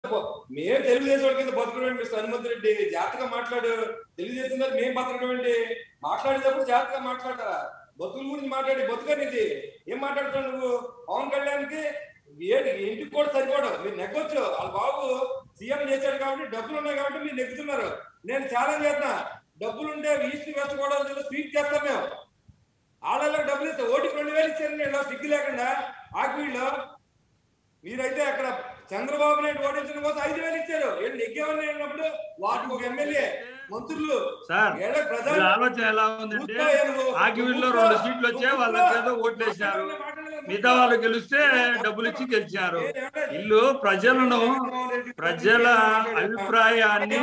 మేము తెలుగుదేశం వాడి కింద బతకడం మిస్టర్ హనుమంత్ రెడ్డి జాగ్రత్తగా మాట్లాడు తెలుగుదేశం గారు మేము బతకడం ఏంటి మాట్లాడేటప్పుడు జాగ్రత్తగా మాట్లాడరా బతుకుల గురించి మాట్లాడి బతుకనిది ఏం మాట్లాడుతావు నువ్వు పవన్ కళ్యాణ్కి ఏంటి ఇంటికి కూడా సరిపోవడం మీరు నెగ్గొచ్చు వాళ్ళ బాబు సీఎం చేశాడు కాబట్టి డబ్బులు ఉన్నాయి కాబట్టి మీరు నెగ్గుతున్నారు నేను ఛాలెంజ్ చేస్తున్నా డబ్బులు ఉంటే ఈస్ట్ వెస్ట్ గోదావరి స్వీట్ చేస్తాం మేము ఆడలకు డబ్బులు ఇస్తే ఓటుకి రెండు వేలు ఇచ్చారు నేను సిగ్గు లేకుండా ఆకివీళ్ళు మీరైతే అక్కడ చంద్రబాబు నాయుడు ఓడించిన కోసం ఐదు వేలు ఇచ్చారు ఏం నెగ్గేవాళ్ళు అన్నప్పుడు వాటికి ఒక ఎమ్మెల్యే మంత్రులు సార్ ఏళ్ళ వీళ్ళ ప్రజలు ఆలోచన ఎలా ఉందంటే కూర్చో, ఏ నువ్వు? ఆకివీడులో కూర్చో. రెండు సీట్లు వచ్చాయి నువ్వు వాళ్ళకి కూర్చో. ఏదో ఓట్లు వేసినారు మాట్లాడలేదు. మిగతా వాళ్ళు గెలిస్తే డబ్బులు ఇచ్చి గెలిచారు వీళ్ళు ప్రజలను ప్రజల అభిప్రాయాన్ని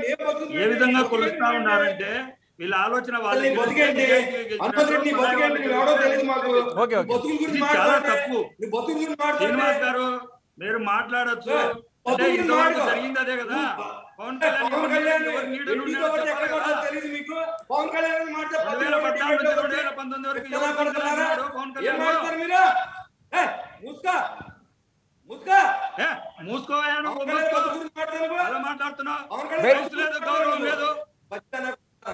ఏ విధంగా కొలుస్తా ఉన్నారంటే వీళ్ళ ఆలోచన అసలు వాళ్ళకి నీ బతికేంటి? హనుమంత్ రెడ్డి నీ బతికేంటి? నువ్వు ఎవడో తెలియదు మాకు. Okay, okay. బతుకుల గురించి ఇది చాలా మాట్లాడండి. తప్పు. నీ బతుకుల గురించి మాట్లాడండి. శ్రీనివాస్ గారు మీరు మాట్లాడొచ్చు ఏ, అంటే బతుకుల ఇంతవరకు మాట. జరిగింది అదే కదా పవన్ అంటే కళ్యాణ్ పవన్ కళ్యాణ్ ఎవరి నీడలో ఎన్నికో ఉన్నాడో ఒకటి ఎక్కడ చెప్పాలి కొడతారో కదా. తెలియదు మీకు పవన్ కళ్యాణ్ గురించి మాట రెండు వేల పద్నాలుగు నుంచి రెండు వేల పంతొమ్మిది వరకు ఎలా ఎవరు కొడతారా? కొడుతున్నాడు పవన్ ఏం కళ్యాణ్ మాట్లాడతారు మీరు ఏ, మూసుకో మూసుకో ఏ, మూసుకోవయ్యా నువ్వు పవన్ కళ్యాణ్ మూసుకో బతుకు గురించి మాట్లాడరు అలా మాట్లాడుతున్నావు పవన్ వయసు లేదు గౌరవం లేదు బచ్చన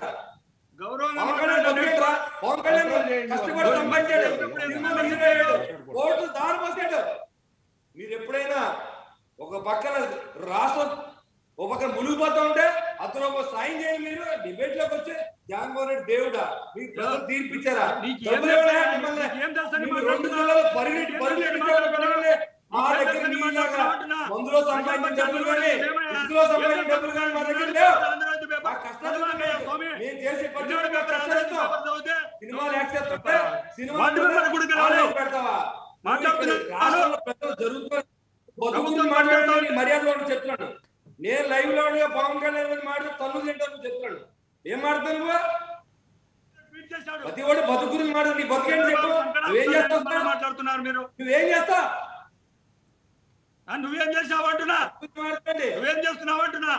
గౌరవంగా పవన్ కళ్యాణ్ మాట్లాడండి. బతికేంట్రా? పవన్ కళ్యాణ్ కష్టపడి సంపాదించాడు సినిమా హీరోయ్యాడు. ఓట్లు దారి పోసాడు మీరు ఎప్పుడైనా ఒక పక్కన రాష్ట్రం ఒక పక్కన మునిగిపోతా ఉంటే అతను ఒక సాయం చేయండి మీరు డిబేట్ లోకి వచ్చి జగన్మోహన్ రెడ్డి దేవుడా మీకు ప్రజలు తీర్పిచ్చారా నీకు ఏం డబ్బులు తెలుసని- ఎవరా మిమ్మల్ని? నీకు ఏం తెలుసని మీకు రెండు మాట్లాడుతున్నావు? జిల్లాలు పరిగెట్టి నీకు ఏం పరిగెట్టి తెలుసని మాట్లాడుతున్నావు? మా నీకు ఏం దగ్గర తెలుసని మీ లాగా మాట్లాడుతున్నావు? మందులో సంపాదించిన డబ్బులు కానీ ఇసుకలో సంపాదించిన డబ్బులు కానీ మా దగ్గర లేవు మా కష్టాలు మేము చేసే పని కష్టాలతో సినిమాలు యాక్ట్ చేస్తుంటే సినిమా వాటి మీద గుడికి రాలే. పెడతావా మాట్లాడుతున్నాను. రాష్ట్రంలో పెద్దలు జరుగుతున్న బతుకులు మాట్లాడడానికి మర్యాద వాళ్ళు చెప్తున్నాను నేను లైవ్ లో ఉండగా పవన్ కళ్యాణ్ గురించి మాట్లాడితే తన్ను తింటాను చెప్తున్నాను ఏం మాట్లాడుతావు నువ్వు ప్రతి వాడు బతుకు గురించి మాట్లాడు నీ బతుకేంటి చెప్పు నువ్వేం చేస్తావు మాట్లాడుతున్నారు మీరు నువ్వేం చేస్తావు ఆ, నువ్వేం చేసావు అంటున్నా మాట్లాడండి నువ్వేం చేస్తున్నావు అంటున్నా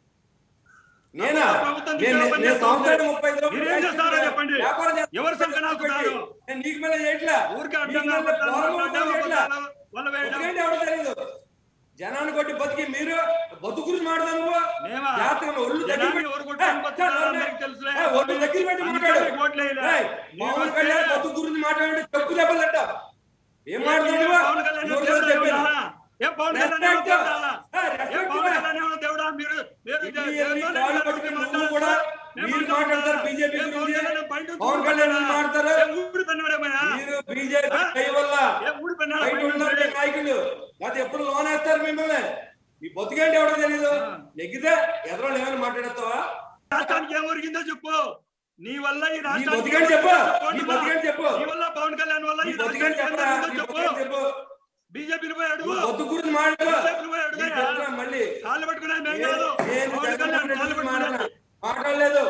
నేనా ప్రభుత్వం నేను ఉద్యోగం నేను సంవత్సరానికి చేస్తుంది. ముప్పై ఐదు మీరు ఏం చేస్తారో చెప్పండి. వ్యాపారం చేస్తాను. ఎవరు సంఖ్య నాకుతారు? నేను నీకు మీద చేయట్లా ఊరికే నీకు అడ్డంగా మీద అబద్ధాలు పోరాటం మాట్లాడడం, చేయట్లా. అబద్ధాలు వల్ల వేయడం. బతికేంటి ఎవడో తెలియదు జనాన్ని కొట్టి బతికి మీరు బతుకు గురించి మాట్లాడదాం నువ్వు మేమా? జాగ్రత్తగా ఒళ్ళు దగ్గర జనాన్ని పెట్టి- ఎవరు కొట్టుకొని ఏ, బతుకుతారో ఏ, అందరికీ తెలుసులే. ఏ, ఒళ్ళు దగ్గర పెట్టి అందుకే మాట్లాడు మీకు ఓట్లు వేయలే. ఏయ్, మీరు పవన్ వస్తే- కళ్యాణ్ బతుకు గురించి మాట్లాడంటే చెప్పు దెబ్బలంట ఏం ఏ మాట్లాడు పవన్ కళ్యాణ్ దేవుడా దేవుడా? ఏ పవన్ కళ్యాణ్ ఏమో Respect. దేవుడా? ఏ, ఏ respect పవన్ ఇవ్వ. కళ్యాణ్ ఏమో దేవుడా? మీరు మీరు ఇది దేవుడా? ఈ కాళ్ళు పట్టుకుని నువ్వు కూడా మీరు మాట్లాడతారు బీజేపీ ఏ పవన్ గురించి కళ్యాణ్ బయట నుంచి పవన్ కళ్యాణ్ గురించి మాట్లాడతారు ఏ ఊడి పన్నాడేమయ్యా? మీరు బీజేపీ ఆ? దయ వల్ల ఏ ఊడి పన్నాడా? బయట ఉన్నారు మీ నాయకులు అది ఎప్పుడు లోనేస్తారు మిమ్మల్ని మీ బతుకేంటి ఎవడో తెలీదు ఆ. నెగ్గితే ఎదరోళ్ళు ఏమైనా మాట్లాడతావా రాష్ట్రానికి ఏం ఒరిగిందో చెప్పు నీ వల్ల ఈ నీ రాష్ట్రానికి బతుకేంటి చెప్పు ఏం నీ ఒరిగిందో బతుకేంటి చెప్పు నీ వల్ల పవన్ కళ్యాణ్ వల్ల నీ ఈ బతుకేంటి రాష్ట్రానికి ఏం చెప్పరా ఒరిగిందో నీ చెప్పు బతుకేంటి చెప్పు బీజేపీని పోయి అడుగు నువ్వు బతుకు గురించి మాట్లాడు బీజేపీని పోయి అడుగు నీకు చెప్తున్నా మళ్ళీ కాళ్ళు పట్టుకునే మేము నేను కాదు నేను పవన్ జగన్మోహన్ కళ్యాణ్ రెడ్డి కాళ్ళు గురించి మాట్లాడినా. పట్టుకునే మాట్లాడలేదు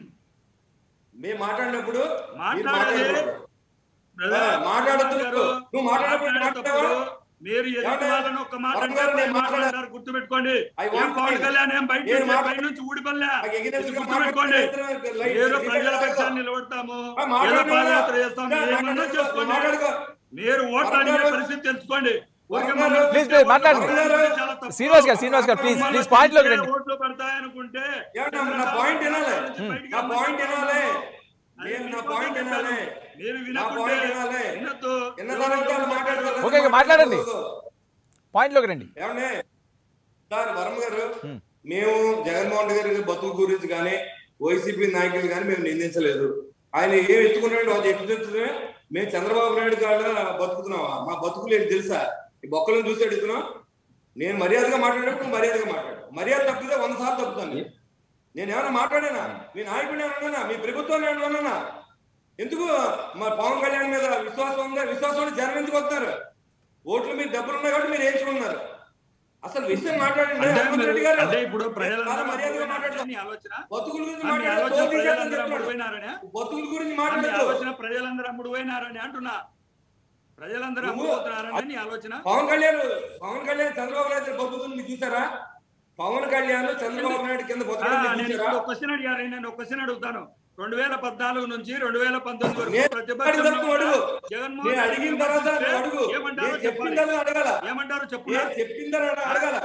మేము మాట్లాడినప్పుడు మీరు మాట్లాడాలి. మాట్లాడకూడదు. బ్రదర్, ఆ, మాట్లాడొద్దు. గారు, నువ్వు మాట్లాడకపోతే మాట్లాడేటప్పుడు మాట్లాడవా? మీరు ఎదుటి ఏమంటే? వాళ్ళని ఒక్క మాట వరం అంటే గారు నేను పది మాటలు మాట్లాడా- అంటారు, గుర్తుపెట్టుకోండి I ఏం want పవన్ to- కళ్యాణ్ ఏం బయట నేను నుంచి- మాట్లా- బయట నుంచి ఊడిపల్లే నాకు ఎగిరేసి ఇది గుర్తుపెట్టుకోండి మాట్లాడుతున్నా, లైట్ మీరు ఇది ప్రజల కాదు. పక్షాన్ని నిలబడతాము ఆ, ఏదో మాట్లాడు పాదయాత్ర చేస్తాం కదా. ఏమన్నా మాట్లాడుకో, చేసుకోండి మాట్లాడుకో. మీరు ఓట్లు అడిగే వరం గారు- పరిస్థితి తెలుసుకోండి ఊరికే వరం గారు- మనం ప్లీజ్, ప్లీజ్, మాట్లాడండి. ఓట్లు అడిగితే చాలా తప్పు. శ్రీనివాస్ గారు, శ్రీనివాస్ గారు, ప్లీజ్, ప్లీజ్, point లోకి రండి. ఓట్లు పడతాయనుకుంటే ఏమన్నా నా పాయింట్ వినాలి బయటికి నా పాయింట్ వినాలి అది నేను నా మీకోసం పాయింట్ చెప్పాను. వినాలి మీరు నా వినకుంటే పాయింట్ వినాలి వినొద్దు. ఎన్న తర్వాత వాళ్ళు మాట్లాడతారు ఓకే, ఓకే, మాట్లాడండి. పాయింట్లోకి రండి ఏమండి సార్ వరం గారు హ్మ్. మేము జగన్మోహన్ రెడ్డి గారి బతుకు గురించి కానీ వైసీపీ నాయకులు కానీ మేము నిందించలేదు ఆయన ఏం ఎత్తుకున్నాడు అది ఎత్తుతుంటే మేము చంద్రబాబు నాయుడు కాడ బతుకుతున్నావా మా బతుకులు ఏంటి తెలుసా ఈ బొక్కలను చూసి అడుగుతున్నాం నేను మర్యాదగా మాట్లాడేటప్పుడు నువ్వు మర్యాదగా మాట్లాడు మర్యాద తప్పితే వంద సార్లు తప్పుతాను నేను ఏమైనా మాట్లాడానా మీ నాయకుడిని ఏమన్నా మీ ప్రభుత్వాన్ని ఏమన్నా ఎందుకు మా పవన్ కళ్యాణ్ మీద విశ్వాసం ఉందా విశ్వాసం ఉంటే జనం ఎందుకు వస్తున్నారు ఓట్లు మీరు డబ్బులు ఉన్నాయి కాబట్టి మీరు వేయించుకున్నారు అసలు విషయం మాట్లాడండి అంటే హనుమంత్ మీరు- రెడ్డి గారు అంటే ఇప్పుడు ప్రజలందరూ చాలా మర్యాదగా అమ్ముడు మాట్లాడతాం నీ ఆలోచన బతుకుల గురించి ఆ, మీ మాట్లాడతాం ఆలోచన తోలు తీసేద్దాం ప్రజలందరూ అమ్ముడు చెప్తున్నాడు. పోయినారనే బతుకుల గురించి ఆ, మీ మాట్లాడదు ఆలోచన ప్రజలందరూ అమ్ముడు పోయినారని అంటున్నా ప్రజలందరూ నువ్వు- అమ్ముడుపోతున్నారని నీ ఆలోచన పవన్ కళ్యాణ్ పవన్ కళ్యాణ్ చంద్రబాబు నాయుడు బతుకుతుంది మీరు చూసారా పవన్ కళ్యాణ్ చంద్రబాబు నాయుడు కింద ఆ, బతుకుతుంది మీరు నేను చూసారా ఇప్పుడు ఒక క్వశ్చన్ అడిగారు నేను ఒక క్వశ్చన్ అడుగుతాను రెండు వేల పద్నాలుగు నుంచి రెండు వేల పంతొమ్మిది వరకు నేను ప్రతిపక్షంలో అడిగిన తర్వాత అడుగు. జగన్మోహన్ నేను రెడ్డి అడిగిన తర్వాత నువ్వు అడుగు ఏమంటారో నేను చెప్పాలి చెప్పిందని అడగాల ఏమంటారు చెప్పు నేను చెప్పిందని అడగాల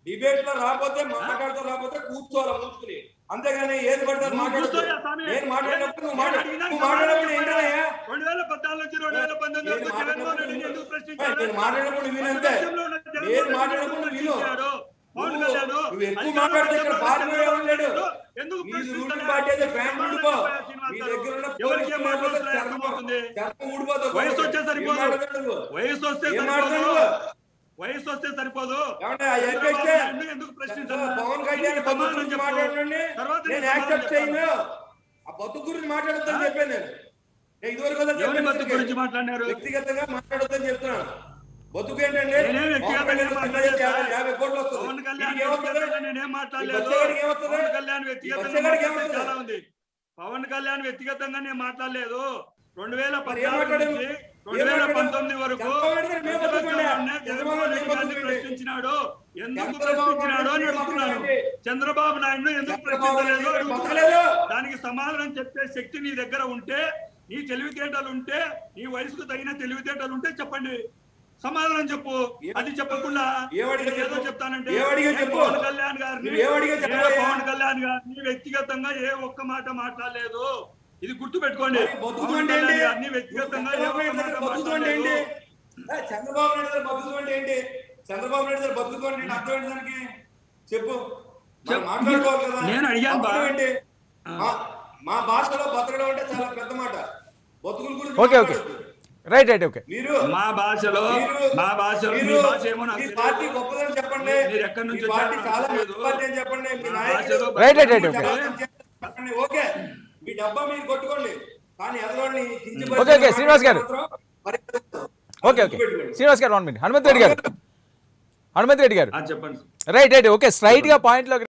డిబేట్ లో రాకపోతే మాట్లాడుతూ రాకపోతే కూర్చోవాలి మూసుకుని అంతేగాని ఏది పడితే అది నువ్వు మాట్లాడొద్దు. కూర్చోయా స్వామి? నేను మాట్లాడినప్పుడు నువ్వు నేను మాట్లాడు అడిగినా నువ్వు సమాధానం మాట్లాడినప్పుడు చెప్పాలా? ఏంటయ్యా రెండు వేల పద్నాలుగు నుంచి రెండు వేల పంతొమ్మిది వరకు నేను జగన్మోహన్ రెడ్డిని మాట్లాడినప్పుడు ఎందుకు ఏయ్, ప్రశ్నించారు? నేను మాట్లాడినప్పుడు విను అంతే. రాష్ట్రంలో ఉన్న జగన్మోహన్ నేను రెడ్డిని మాట్లాడినప్పుడు ఎందుకు విను. ప్రశ్నించారు? పవన్ నువ్వు- కళ్యాణ్ నువ్వు ఎక్కువ అధికారంలో మాట్లాడితే ఇక్కడ ఉన్నప్పుడు పారిపోయే వాడు లేడు. ఎందుకు నీది ప్రశ్నించలే? రూలింగ్ పార్టీ అయితే ఫ్యాన్ సమాధానం ఊడిపో. చెప్పాలి శ్రీనివాస్ నీ గారు. దగ్గర ఉన్న ఎవరికి ఏం పోలీసులు మాట్లాడితే లేకపోతే అర్థమవుతుంది చర్మం ఊడిపోతుంది. వయసు వచ్చే సరిపోదు. ఏం మాట్లాడతావు నువ్వు? వయసు వస్తే ఏం సరిపోదు మాట్లాడతావు? వయసు వస్తే సరిపోదు ఏమంటే ఆ చంద్రబాబు ఎగ్గేస్తే నాయుడు ఎందుకు ప్రశ్నించాలి పవన్ కళ్యాణ్ దీనికి బతుకు సమాధానం గురించి చెప్పు. మాట్లాడండి తర్వాత నేను నీకు యాక్సెప్ట్ సమాధానం చేయను ఆ బతుకు గురించి మాట్లాడొద్దని చెప్పాను నేను నేను ఇదివరకు కదా ఎవరి చెప్పాను బతుకు గురించి నీకు. మాట్లాడినారు వ్యక్తిగతంగా మాట్లాడొద్దని చెప్తున్నాను బతుకు ఏంటంటే నేనేం వ్యక్తిగతంగా పవన్ కళ్యాణ్ మాట్లాడలేదు యాభై- సార్. యాభై కోట్లు వస్తుంది పవన్ కళ్యాణ్ వీడికి ఏమవుతుంది? వ్యక్తిగతంగా నేనేం ఈ మాట్లాడలేదు బచ్చగాడికి ఏమవుతుంది? పవన్ కళ్యాణ్ ఈ వ్యక్తిగతంగా బచ్చగాడికి మాట్లాడితే ఏమవుతుంది? చాలా ఉంది పవన్ కళ్యాణ్ వ్యక్తిగతంగా నేను మాట్లాడలేదు రెండు వేల మరి ఏం పద్నాలుగు మాట్లాడావు? నుంచి ఏం రెండు వేల మాట్లాడావు? పంతొమ్మిది వరకు చంద్రబాబు నాయుడు గారు మేము బతుకుతుండే. ప్రతిపక్షంలో చంద్రబాబు జగన్మోహన్ రెడ్డి నాయుడు గారిని బతుకుతుండే. ప్రశ్నించినాడు ఎందుకు చంద్రబాబు ప్రశ్నించినాడు అని నాయుడు అడుగుతున్నాను బతుకుతుండే. చంద్రబాబు నాయుడు ఎందుకు చంద్రబాబు నాయుడు ప్రశ్నించలేదు గారు అడుగుతున్నాను. బతకలేదు. దానికి సమాధానం చెప్పే శక్తి నీ దగ్గర ఉంటే నీ తెలివితేటలు ఉంటే నీ వయసుకు తగిన తెలివితేటలు ఉంటే చెప్పండి సమాధానం చెప్పు అది చెప్పకుండా ఏమడిగా నేను ఏదో చెప్పు? చెప్తానంటే ఏమడిగా నేను చెప్పు? పవన్ కళ్యాణ్ గారిని నువ్వు ఏమడిగా నేను చెప్పవయ్యా? పవన్ కళ్యాణ్ గారిని వ్యక్తిగతంగా ఏ ఒక్క మాట మాట్లాడలేదు ఇది గుర్తు పెట్టుకోండి మరి బతుకుతూ పవన్ అంటే కళ్యాణ్ ఏంటి? గారిని వ్యక్తిగతంగా ఏ చంద్రబాబు ఒక్క నాయుడు మాట గారు బతుకుతూ అంటే ఏంటి మాట్లాడలేదు ఏ, చంద్రబాబు నాయుడు గారు బతుకుతూ అంటే ఏంటి చంద్రబాబు నాయుడు గారు బతుకుతూ అంటే ఏంటి? అర్థం ఏంటి దానికి చెప్పు మనం చెప్- మాట్లాడుకోవాలి కదా నేను అడిగాను బా. బతకడం ఏంటి? ఆ. మా- మా భాషలో బతకడం అంటే చాలా పెద్ద మాట బతుకుల గురించి ఓకే ఓకే మాట్లాడొద్దు. రైట్ రైట్ ఓకే మీరు మా భాషలో మీరు- మా భాషలో మీ మీరు- భాష ఏమో నాకు మీ తెలియదు. పార్టీ గొప్పదని చెప్పండి మీరు ఎక్కడి నుంచి మీ పార్టీ వచ్చారో చాలా నాకు మంచి తెలియదు. పార్టీ అని చెప్పండి మీ మా నాయకుడు భాషలో రైట్, రైట్, రైట్, ఓకే. చాలా మంచి చెప్పండి. ఓకే మీ డబ్బా మీరు కొట్టుకోండి కానీ ఎదగోడిని కించపరిచే ఓకే, ఓకే, శ్రీనివాస్ గారు. మాత్రం మరి- ఓకే ఓకే శ్రీనివాస్ గారు వన్ మినిట్ హనుమంత్ రెడ్డి గారు హనుమంత్ రెడ్డి గారు ఆ, చెప్పండి రైట్ రైట్ ఓకే స్ట్రైట్ గా పాయింట్ లో